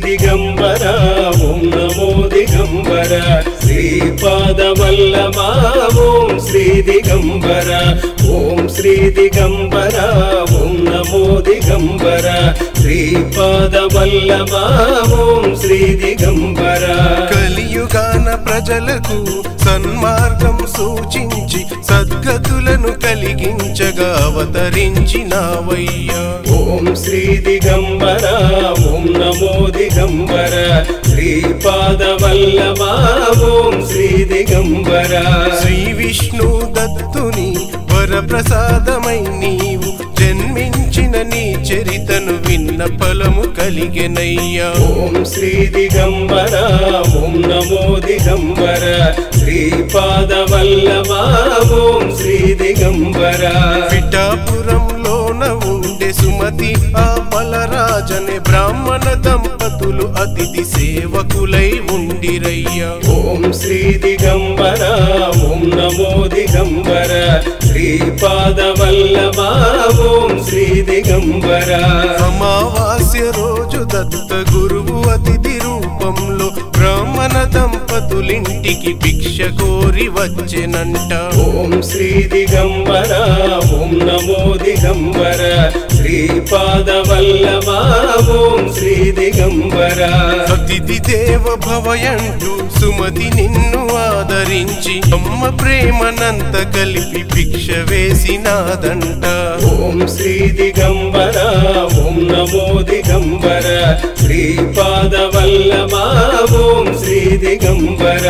దిగంబర ఓం నమో దిగంబర శ్రీపాదవల్లభ ఓం శ్రీ దిగంబర ఓం శ్రీ దిగంబర ఓం నమో దిగంబర శ్రీపాదవల్లభ ఓం శ్రీ దిగంబర కలియుగాన ప్రజలకు సన్మార్గం సూచించి సద్గతులను కలిగించగా అవతరించినావయ్యా ఓం శ్రీ దిగంబర ఓం నమో దిగంబర శ్రీపాదవల్లభ ఓం శ్రీ దిగంబర శ్రీ విష్ణు దత్తుని వరప్రసాదమై నీవు జన్మించిన నీ చరితను విన్న ఫలము కలిగెనయ్యా ఓం శ్రీ దిగంబర ఓం నమో దిగంబర శ్రీపాదవల్లభ ఓం శ్రీ దిగంబర పిఠాపురంలోన ఉండే సుమతి ఆ బలరాజనే బ్రాహ్మణ దంపతులు అతిథి సేవకులై ఉండిరయ్యా ఓం శ్రీ దిగంబర ఓం నమో దిగంబర శ్రీపాదవల్లభ ఓం శ్రీ దిగంబర అమావాస్య రోజు దత్త గురువు అతిథి రూపంలో బ్రాహ్మణ దంపతులింటికి భిక్ష కోరి వచ్చెనంట ఓం శ్రీ దిగంబర ఓం నమో దిగంబర శ్రీపాదవల్లభ ఓం శ్రీ దిగంబర అతిథి దేవ భవయంటూ సుమతి నిన్ను ఆదరించి అమ్మ ప్రేమనంత కలిపి భిక్ష వేసినాదంట ఓం శ్రీ దిగంబర ఓం నమో దిగంబర శ్రీపాదవల్లభ ఓం శ్రీ దిగంబర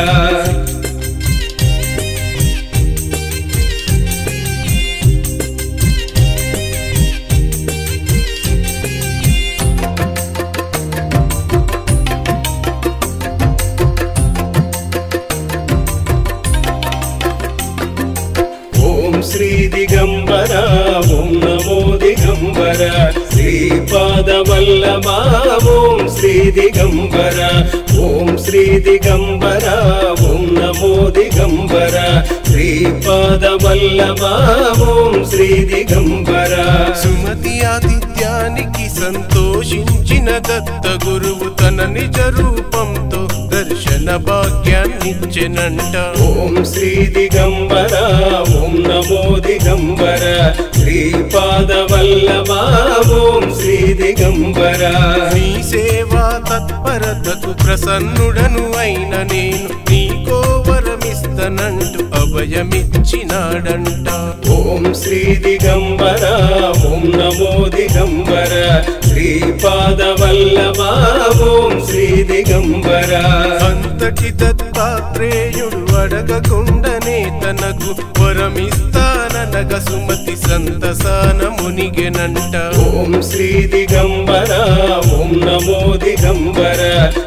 ఓం శ్రీ దిగంబర ఓం నమో దిగంబర శ్రీపాదవల్లభ ఓం శ్రీ దిగంబర ఓం శ్రీ దిగంబర ఓం నమో దిగంబర శ్రీపాదవల్లభ ఓం శ్రీ దిగంబర సుమతి ఆతిథ్యానికి సంతోషించిన దత్త గురువు తన నిజ రూపంతో దర్శన భాగ్యాన్నిచ్చెనంట ఓం శ్రీ దిగంబర ఓం నమో దిగంబర శ్రీపాదవల్లభ ఓం శ్రీ దిగంబర నీ సేవా తత్పరతకు ప్రసన్నుడను అయిన నేను నీకో వరమిస్తనంటూ అభయమిచ్చినాడంట ఓం శ్రీ దిగంబర ఓం నమో దిగంబర శ్రీపాదవల్లభ ఓం శ్రీ దిగంబర అంతటి దత్తాత్రేయుడు అడగకుండనే తనకు వరమిస్తాననగ సుమతి సంతసాన మునిగెనంట ఓం శ్రీ దిగంబర ఓం నమో దిగంబర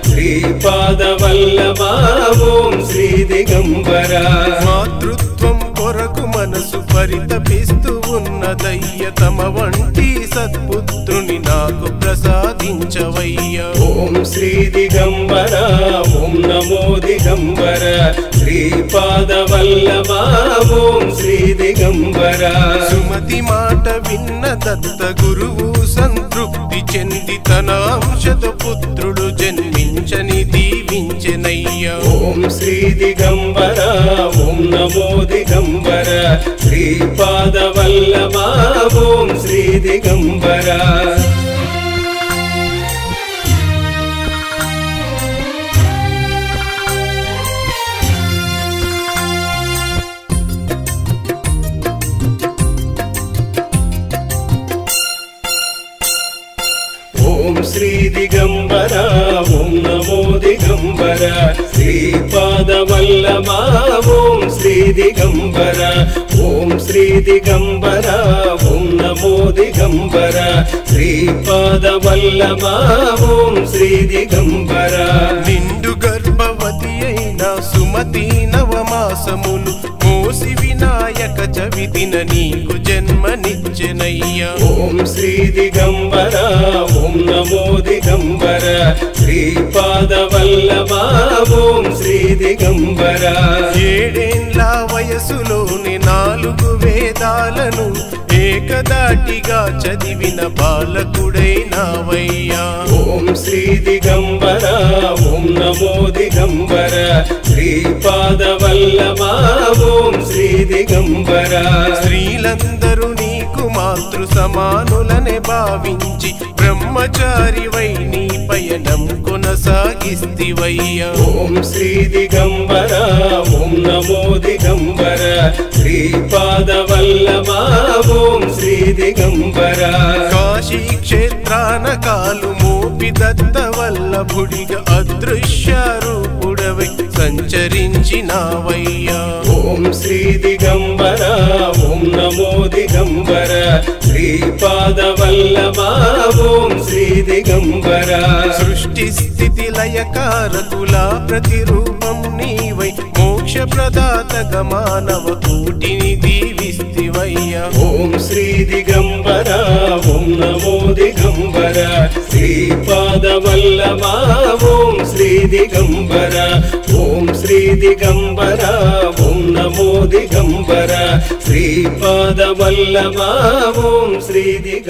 శ్రీపాదవల్లభ ఓం శ్రీ దిగంబర మాతృత్వం కొరకు మనసు పరితపిస్తూ ఉన్నదయ్య తమ వంటి సత్పుత్రుని నాకు ప్రసాదించవయ్యా ఓం శ్రీ దిగంబర ఓం నమో దిగంబర శ్రీపాదవల్లభ ఓం శ్రీ దిగంబర సుమతి మాట విన్న దత్త గురువు సంతృప్తి చెంది తన అంశత పుత్రుడు జన్మించని దీవించెనయ్యా ఓం శ్రీ దిగంబర ఓం నమో దిగంబర శ్రీపాదవల్లభ ఓం శ్రీ దిగంబర ఓం శ్రీ దిగంబర ఓం నమో దిగంబర శ్రీపాదవల్లభ ఓం శ్రీ దిగంబర ఓం శ్రీ దిగంబర ఓం నమో దిగంబర శ్రీపాదవల్లభ ఓం శ్రీ దిగంబర నిండు గర్భవతి అయిన సుమతి నవమాసములు మోసి వినాయక చవితిన నీకు జన్మనిచ్చెనయ్యా ఓం శ్రీ దిగంబర ఓం నమో దిగంబర శ్రీపాదవల్లభ ఓం శ్రీ దిగంబర ఏడేండ్ల వయసులోని నాలుగు వేదాలను ఏకదాటిగా చదివిన బాలకుడైనావయ్యా ఓం శ్రీ దిగంబర ఓం నమో దిగంబర శ్రీపాద వల్లభ ఓం శ్రీ దిగంబర స్త్రీలందరూ నీకు మాతృ సమానులనే భావించి బ్రహ్మచారివై నీ పయనం కొనసాగిస్తివయ్యా ఓం శ్రీ దిగంబర ఓం నమో దిగంబర శ్రీపాద వల్లభ ఓం శ్రీ దిగంబర కాశీ క్షేత్రాన కాలు మోపి దత్త వల్లభుడిగా అదృశ్య రూపుడవై సంచరించినావయ్యా ఓం శ్రీ దిగంబర ఓం నమో దిగంబర శ్రీపాద వల్లభ ఓం శ్రీ దిగంబర సృష్టి స్థితి లయకారకుల ప్రతిరూపం నీవై మోక్ష ప్రదాతగ మానవ కూటిని దీవిస్తివయ్యా ఓం శ్రీ దిగంబర ఓం నమో దిగంబర శ్రీపాద వల్లభ ఓం శ్రీ దిగంబర ఓం శ్రీ దిగంబర ఓం నమో దిగంబర శ్రీపాద వల్లభ ఓం శ్రీ దిగ